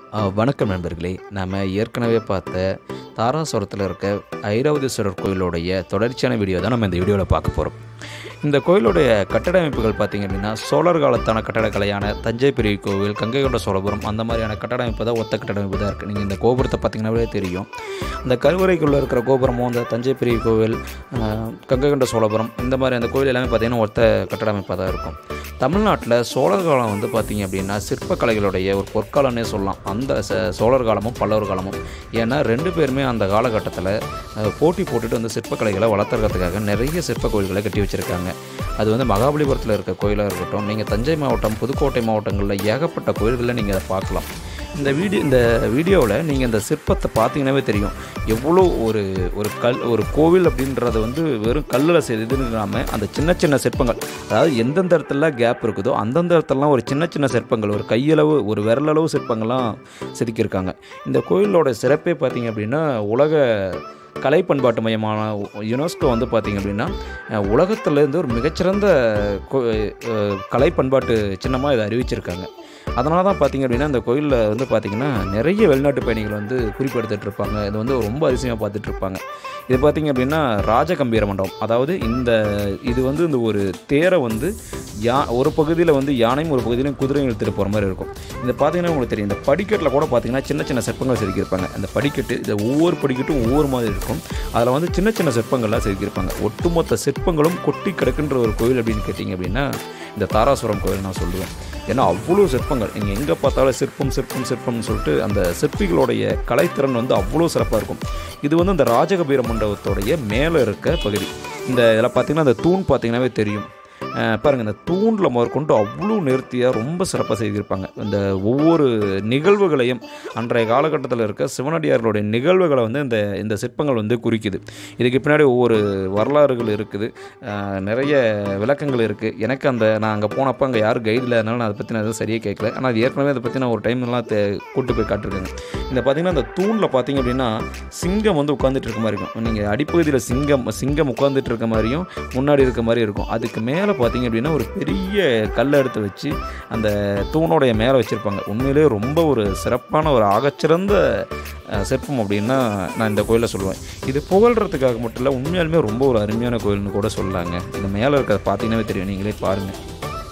ஆ, வணக்கம் நண்பர்களே நாம் ஏற்கனவே பார்த்த தாராசுரத்தில் இருக்க ஐராவதீஸ்வரர் கோயிலுடைய தொடர்ச்சியான வீடியோ தான் நம்ம இந்த வீடியோவில் பார்க்க போகிறோம் இந்த கோயிலுடைய கட்டட அமைப்புகள் பார்த்திங்க அப்படின்னா சோழர் காலத்தான கட்டடக்கலையான தஞ்சை பெரிய கோவில் கங்கை கொண்ட சோழபுரம் அந்த மாதிரியான கட்டட அமைப்பு தான் ஒத்த கட்டட அமைப்பு தான் இருக்குது நீங்கள் இந்த கோபுரத்தை பார்த்தீங்கன்னாவே தெரியும் அந்த கருவறைக்குள்ளே இருக்கிற கோபுரமும் அந்த தஞ்சை பெரிய கோவில் ஆ, கங்கை கொண்ட சோழபுரம் இந்த மாதிரி அந்த கோயில் எல்லாமே பார்த்திங்கன்னா ஒத்த கட்டட அமைப்பாக தான் இருக்கும் தமிழ்நாட்டில் சோழர் காலம் வந்து பார்த்திங்க அப்படின்னா சிற்பக்கலைகளுடைய ஒரு பொற்காலம்னே சொல்லலாம் அந்த ச- சோழர் காலமும் பல்லவர் காலமும் ஏன்னா ரெண்டு பேருமே அந்த காலகட்டத்தில் அஹ், போட்டி போட்டுட்டு வந்து சிற்பக்கலைகளை வளர்த்துறதுக்காக நிறைய சிற்ப கோயில்களை கட்டி வச்சுருக்காங்க அது வந்து மகாபலிபுரத்தில் இருக்க கோயிலாக இருக்கட்டும் நீங்கள் தஞ்சை மாவட்டம் புதுக்கோட்டை மாவட்டங்களில் ஏகப்பட்ட கோயில்களில் நீங்கள் அதை பார்க்கலாம் இந்த வீடியோ இந்த வீடியோவில் நீங்கள் இந்த சிற்பத்தை பார்த்தீங்கன்னாவே தெரியும் எவ்வளோ ஒரு ஒரு கல் ஒரு கோவில் அப்படின்றது வந்து வெறும் கல்லில் செய்ததுன்னு இல்லாமல் அந்த சின்ன சின்ன சிற்பங்கள் அதாவது எந்தெந்த இடத்துல கேப் இருக்குதோ அந்தந்த இடத்துலலாம் ஒரு சின்ன சின்ன சிற்பங்கள் ஒரு கையளவு ஒரு விரலளவு சிற்பங்கள்லாம் செதுக்கியிருக்காங்க இந்த கோயிலோட சிறப்பே பார்த்தீங்க அப்படின்னா உலக கலை பண்பாட்டு மையமான யுனெஸ்கோ வந்து பார்த்திங்க அப்படின்னா அஹ், உலகத்திலேருந்து ஒரு மிகச்சிறந்த கோ- அஹ், கலை பண்பாட்டு சின்னமாக இதை அறிவிச்சிருக்காங்க அதனால தான் பார்த்திங்க அப்படின்னா இந்த கோயிலில் வந்து பார்த்திங்கன்னா நிறைய வெளிநாட்டு பயணிகள் வந்து குறிப்பெடுத்துட்டு இருப்பாங்க இது வந்து ரொம்ப அதிசயமாக பார்த்துட்டு இருப்பாங்க இது பார்த்திங்க அப்படின்னா ராஜகம்பீர மண்டபம் அதாவது இந்த இது வந்து இந்த ஒரு தேரை வந்து யா ஒரு பகுதியில் வந்து யானையும் ஒரு பகுதியிலும் குதிரையும் இழுத்துட்டு போகிற மாதிரி இருக்கும் இந்த பார்த்தீங்கன்னா உங்களுக்கு தெரியும் இந்த படிக்கட்டில் கூட பார்த்தீங்கன்னா சின்ன சின்ன சிற்பங்கள் செதுக்கியிருப்பாங்க அந்த படிக்கட்டு இந்த ஒவ்வொரு படிக்கட்டும் ஒவ்வொரு மாதிரி இருக்கும் அதில் வந்து சின்ன சின்ன சிற்பங்கள்லாம் செதுக்கியிருப்பாங்க ஒட்டுமொத்த சிற்பங்களும் கொட்டி கிடக்குன்ற ஒரு கோயில் அப்படின்னு கேட்டிங்க அப்படின்னா இந்த தாராசுரம் கோயில் நான் சொல்லுவேன் ஏன்னா அவ்வளோ சிற்பங்கள் நீங்கள் எங்கே பார்த்தாலும் சிற்பம் சிற்பம் சிற்பம்னு சொல்லிட்டு அந்த சிற்பிகளுடைய கலைத்திறன் வந்து அவ்வளோ சிறப்பாக இருக்கும் இது வந்து அந்த ராஜகபீர மண்டபத்தோடைய மேலே இருக்க பகுதி இந்த இதில் பார்த்தீங்கன்னா அந்த தூண் பார்த்தீங்கன்னாவே தெரியும் அஹ் பாருங்க இந்த தூணில் முதற்கொண்டு அவ்வளோ நேர்த்தியாக ரொம்ப சிறப்பாக செய்திருப்பாங்க இந்த ஒவ்வொரு நிகழ்வுகளையும் அன்றைய காலகட்டத்தில் இருக்க சிவனடியார்களுடைய நிகழ்வுகளை வந்து இந்த இந்த சிற்பங்கள் வந்து குறிக்குது இதுக்கு பின்னாடி ஒவ்வொரு வரலாறுகள் இருக்குது அஹ் நிறைய விளக்கங்கள் இருக்குது எனக்கு அந்த நான் அங்கே போனப்போ அங்கே யாரும் கைடு இல்லாதனால நான் அதை பற்றி நான் எதுவும் சரியாக கேட்கல ஆனால் அது ஏற்கனவே அதை பற்றி நான் ஒரு டைம்லாம் கூட்டு போய் காட்டிருக்கேங்க இந்த பார்த்தீங்கன்னா இந்த தூணில் பார்த்தீங்க அப்படின்னா சிங்கம் வந்து உட்காந்துட்டு இருக்க மாதிரி இருக்கும் நீங்கள் அடிப்பகுதியில் சிங்கம் சிங்கம் உட்காந்துட்டு இருக்க மாதிரியும் முன்னாடி இருக்க மாதிரி இருக்கும் அதுக்கு மேலே பார்த்தீங்க அப்படின்னா ஒரு பெரிய கல்லை எடுத்து வச்சு அந்த தூணோடைய மேலே வச்சுருப்பாங்க உண்மையிலேயே ரொம்ப ஒரு சிறப்பான ஒரு ஆகச்சிறந்த அஹ், சிற்பம் அப்படின்னா நான் இந்த கோயிலை சொல்லுவேன் இது புகழ்கிறதுக்காக மட்டும் இல்லை உண்மையாலுமே ரொம்ப ஒரு அருமையான கோயில்னு கூட சொல்லலாங்க இந்த மேலே இருக்கிறத பார்த்தீங்கன்னாவே தெரியும் நீங்களே பாருங்கள்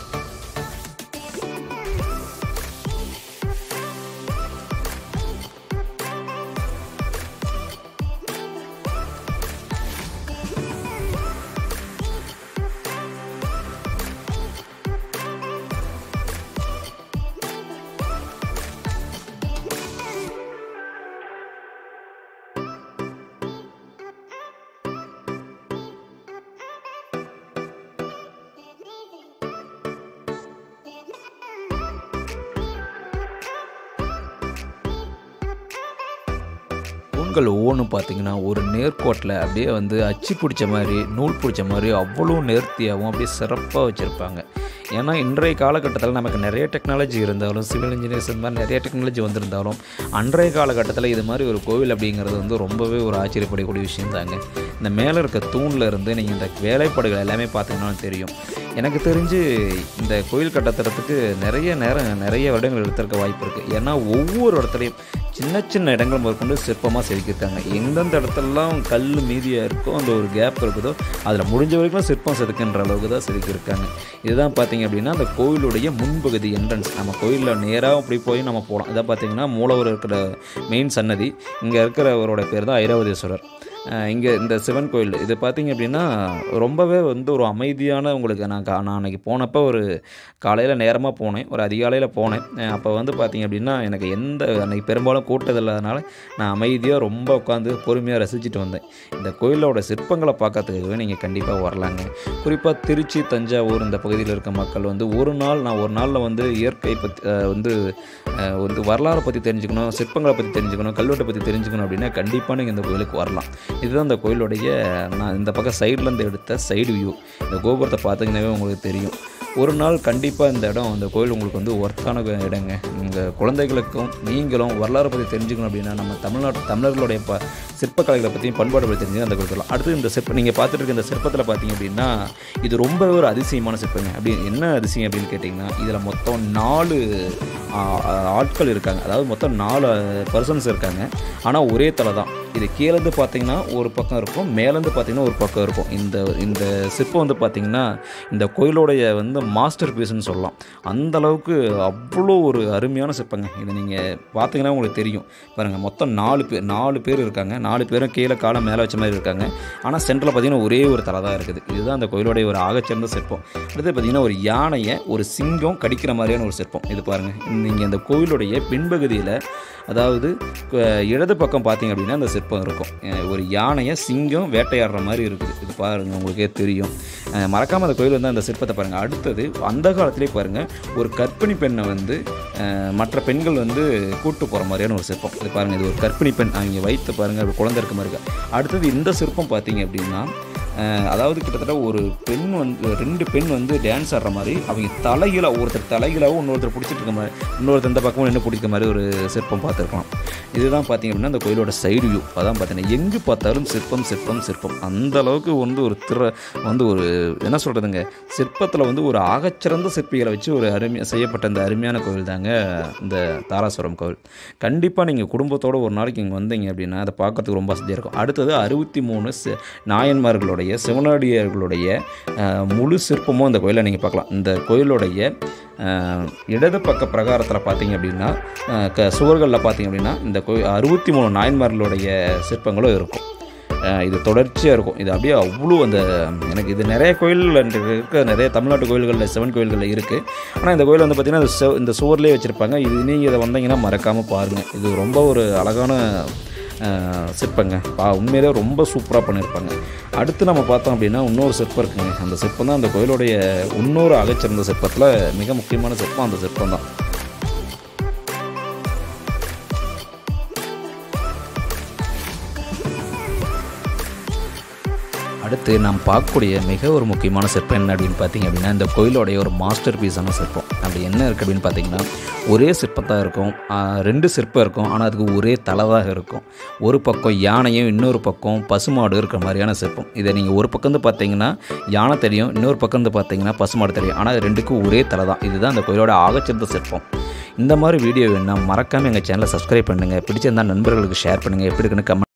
தூண்கள் ஒவ்வொன்றும் பார்த்தீங்கன்னா ஒரு நேர்கோட்டில் அப்படியே வந்து அச்சு பிடிச்ச மாதிரி நூல் பிடிச்ச மாதிரி அவ்வளோ நேர்த்தியாகவும் அப்படியே சிறப்பாக வச்சுருப்பாங்க ஏன்னா இன்றைய காலகட்டத்தில் நமக்கு நிறைய டெக்னாலஜி இருந்தாலும் சிவில் இன்ஜினியர்ஸ் இந்த மாதிரி நிறைய டெக்னாலஜி வந்திருந்தாலும் அன்றைய காலகட்டத்தில் இது மாதிரி ஒரு கோவில் அப்படிங்கிறது வந்து ரொம்பவே ஒரு ஆச்சரியப்படக்கூடிய விஷயம் தாங்க இந்த மேலே இருக்க தூணில் இருந்து நீங்கள் இந்த வேலைப்பாடுகள் எல்லாமே பார்த்தீங்கன்னா தெரியும் எனக்கு தெரிஞ்சு இந்த கோயில் கட்டத்துறதுக்கு நிறைய நேரம் நிறைய வருடங்கள் எடுத்திருக்க வாய்ப்பு இருக்குது ஏன்னா ஒவ்வொரு இடத்துலையும் சின்ன சின்ன இடங்கள் முதற்கொண்டு சிற்பமாக செதுக்கியிருக்காங்க எந்தெந்த இடத்துலலாம் கல் மீதியாக இருக்கோ அந்த ஒரு கேப் இருக்குதோ அதில் முடிஞ்ச வரைக்கும் சிற்பம் செதுக்குன்ற அளவுக்கு தான் செதுக்கியிருக்காங்க இதுதான் பார்த்தீங்க அப்படின்னா அந்த கோயிலுடைய முன்பகுதி என்ட்ரன்ஸ் நம்ம கோயிலில் நேராக அப்படி போய் நம்ம போகலாம் இதான் பார்த்தீங்கன்னா மூலவர் இருக்கிற மெயின் சன்னதி இங்கே இருக்கிறவரோட பேர் தான் ஐராவதீஸ்வரர் இங்கே இந்த சிவன் கோயில் இது பார்த்தீங்க அப்படின்னா ரொம்பவே வந்து ஒரு அமைதியான உங்களுக்கு நான் கா- நான் அன்றைக்கி போனப்போ ஒரு காலையில் நேரமாக போனேன் ஒரு அதிகாலையில் போனேன் அப்போ வந்து பார்த்தீங்க அப்படின்னா எனக்கு எந்த அன்றைக்கி பெரும்பாலும் கூட்டது இல்லாதனால நான் அமைதியாக ரொம்ப உட்காந்து பொறுமையாக ரசிச்சுட்டு வந்தேன் இந்த கோயிலோட சிற்பங்களை பார்க்கறதுக்காகவே நீங்கள் கண்டிப்பாக வரலாங்க குறிப்பாக திருச்சி தஞ்சாவூர் இந்த பகுதியில் இருக்க மக்கள் வந்து ஒரு நாள் நான் ஒரு நாளில் வந்து இயற்கை பற்றி வந்து அஹ், வந்து வரலாறை பற்றி தெரிஞ்சுக்கணும் சிற்பங்களை பற்றி தெரிஞ்சுக்கணும் கல்வெட்டை பற்றி தெரிஞ்சுக்கணும் அப்படின்னா கண்டிப்பாக நீங்கள் இந்த கோயிலுக்கு வரலாம் இதுதான் இந்த கோயிலுடைய நான் இந்த பக்கம் சைட்லேருந்து எடுத்த சைடு வியூ இந்த கோபுரத்தை பார்த்தீங்கன்னாவே உங்களுக்கு தெரியும் ஒரு நாள் கண்டிப்பாக இந்த இடம் அந்த கோயில் உங்களுக்கு வந்து ஒர்த்தான இடங்க உங்கள் குழந்தைகளுக்கும் நீங்களும் வரலாறு பற்றி தெரிஞ்சுக்கணும் அப்படின்னா நம்ம தமிழ்நாட்டு தமிழர்களுடைய ப சிற்பக்கலைகளை பற்றியும் பண்பாடு பற்றி தெரிஞ்சு அந்த கோயில் அடுத்து இந்த சிற்பம் நீங்கள் பார்த்துட்டு இருக்க இந்த சிற்பத்தில் பார்த்தீங்க அப்படின்னா இது ரொம்ப ஒரு அதிசயமான சிற்பங்க அப்படி என்ன அதிசயம் அப்படின்னு கேட்டிங்கன்னா இதில் மொத்தம் நாலு ஆ, ஆட்கள் இருக்காங்க அதாவது மொத்தம் நாலு பர்சன்ஸ் இருக்காங்க ஆனால் ஒரே தலை தான் இது கீழேருந்து பார்த்தீங்கன்னா ஒரு பக்கம் இருக்கும் மேலேருந்து பார்த்தீங்கன்னா ஒரு பக்கம் இருக்கும் இந்த இந்த சிற்பம் வந்து பார்த்தீங்கன்னா இந்த கோயிலோடைய வந்து மாஸ்டர் பீஸ்னு சொல்லலாம் அந்த அளவுக்கு அவ்வளோ ஒரு அருமையான சிற்பங்க இது நீங்கள் பார்த்தீங்கன்னா உங்களுக்கு தெரியும் பாருங்கள் மொத்தம் நாலு பேர் நாலு பேர் இருக்காங்க நாலு பேரும் கீழே காலை மேலே வச்ச மாதிரி இருக்காங்க ஆனால் சென்டரில் பார்த்தீங்கன்னா ஒரே ஒரு தலை தான் இருக்குது இதுதான் அந்த கோயிலோடைய ஒரு ஆகச்சிறந்த சிற்பம் அடுத்து பார்த்தீங்கன்னா ஒரு யானையை ஒரு சிங்கம் கடிக்கிற மாதிரியான ஒரு சிற்பம் இது பாருங்கள் நீங்கள் இந்த கோயிலுடைய பின்பகுதியில் அதாவது அஹ், இடது பக்கம் பார்த்தீங்க அப்படின்னா அந்த சிற்பம் இருக்கும் அஹ், ஒரு யானையை சிங்கம் வேட்டையாடுற மாதிரி இருக்குது இது பாருங்கள் உங்களுக்கே தெரியும் அஹ், மறக்காம அந்த கோயில் வந்து அந்த சிற்பத்தை பாருங்கள் அடுத்தது அந்த காலத்திலே பாருங்கள் ஒரு கர்ப்பிணி பெண்ணை வந்து அஹ், மற்ற பெண்கள் வந்து கூட்டு போகிற மாதிரியான ஒரு சிற்பம் இது பாருங்கள் இது ஒரு கர்ப்பிணி பெண் அவங்க வயிற்று பாருங்கள் அப்படி குழந்தை இருக்க மாதிரி இருக்கு அடுத்தது இந்த சிற்பம் பார்த்தீங்க அப்படின்னா அஹ், அதாவது கிட்டத்தட்ட ஒரு பெண் வந்து ரெண்டு பெண் வந்து டான்ஸ் ஆடுற மாதிரி அவங்க தலைகீழ ஒருத்தர் தலைகீழாவும் இன்னொருத்தர் பிடிச்சிட்டு இருக்க மாதிரி இன்னொருத்தர் இந்த பக்கமும் நின்று பிடிக்கிற மாதிரி ஒரு சிற்பம் பார்த்துருக்கலாம் இதுதான் பார்த்தீங்க அப்படின்னா அந்த கோயிலோட சைடு வியூ அதான் பார்த்தீங்கன்னா எங்கே பார்த்தாலும் சிற்பம் சிற்பம் சிற்பம் அந்த அளவுக்கு வந்து ஒரு திற வந்து ஒரு என்ன சொல்கிறதுங்க சிற்பத்தில் வந்து ஒரு ஆகச்சிறந்த சிற்பிகளை வச்சு ஒரு அருமை செய்யப்பட்ட இந்த அருமையான கோவில் தாங்க இந்த தாராசுரம் கோவில் கண்டிப்பாக நீங்கள் குடும்பத்தோடு ஒரு நாளைக்கு இங்கே வந்தீங்க அப்படின்னா அதை பார்க்கறதுக்கு ரொம்ப வசதியாக இருக்கும் அடுத்தது அறுபத்தி மூணு சி- நாயன்மார்களுடைய சிவனடியார்களுடைய அஹ், முழு சிற்பமும் இந்த கோயிலை நீங்கள் பார்க்கலாம் இந்த கோயிலுடைய அஹ், இடது பக்க பிரகாரத்தில் பார்த்தீங்க அப்படின்னா அஹ், க சுவர்களில் பார்த்தீங்க அப்படின்னா இந்த கோயில் அறுபத்தி மூணு நாயன்மார்களுடைய சிற்பங்களும் இருக்கும் அஹ், இது தொடர்ச்சியாக இருக்கும் இது அப்படியே அவ்வளோ அந்த எனக்கு இது நிறைய கோயில்கள் இருக்க நிறைய தமிழ்நாட்டு கோயில்களில் சிவன் கோயில்களில் இருக்குது ஆனால் இந்த கோயில் வந்து பார்த்திங்கன்னா இந்த செவ- இந்த சுவர்லேயே வச்சுருப்பாங்க இது நீங்கள் இதை வந்தீங்கன்னா மறக்காமல் பாருங்கள் இது ரொம்ப ஒரு அழகான அஹ், சிற்பங்க பா உண்மையிலே ரொம்ப சூப்பராக பண்ணியிருப்பாங்க அடுத்து நம்ம பார்த்தோம் அப்படின்னா இன்னொரு சிற்பம் இருக்குங்க அந்த சிற்பம் தான் அந்த கோயிலுடைய இன்னொரு அகச்சிறந்த சிற்பத்தில் மிக முக்கியமான சிற்பம் அந்த சிற்பம் தான் அடுத்து நாம் பார்க்கக்கூடிய மிக ஒரு முக்கியமான சிற்பம் என்ன அப்படின்னு பார்த்தீங்க அப்படின்னா இந்த கோயிலோடைய ஒரு மாஸ்டர் பீஸான சிற்பம் அப்படி என்ன இருக்குது அப்படின்னு பார்த்தீங்கன்னா ஒரே சிற்பத்தாக இருக்கும் ஆஹ் ரெண்டு சிற்பம் இருக்கும் ஆனால் அதுக்கு ஒரே தலைதாக இருக்கும் ஒரு பக்கம் யானையும் இன்னொரு பக்கம் பசுமாடு இருக்கிற மாதிரியான சிற்பம் இதை நீங்கள் ஒரு பக்கம் வந்து பார்த்தீங்கன்னா யானை தெரியும் இன்னொரு பக்கம் வந்து பார்த்தீங்கன்னா பசுமாடு தெரியும் ஆனால் இது ரெண்டுக்கும் ஒரே தலை தான் இதுதான் அந்த கோயிலோட ஆகச்சிறந்த சிற்பம் இந்த மாதிரி வீடியோ வேணும்னா மறக்காமல் எங்கள் சேனலை சப்ஸ்கிரைப் பண்ணுங்கள் பிடிச்சிருந்தா நண்பர்களுக்கு ஷேர் பண்ணுங்கள் எப்படி இருக்குன்னு கமெண்ட்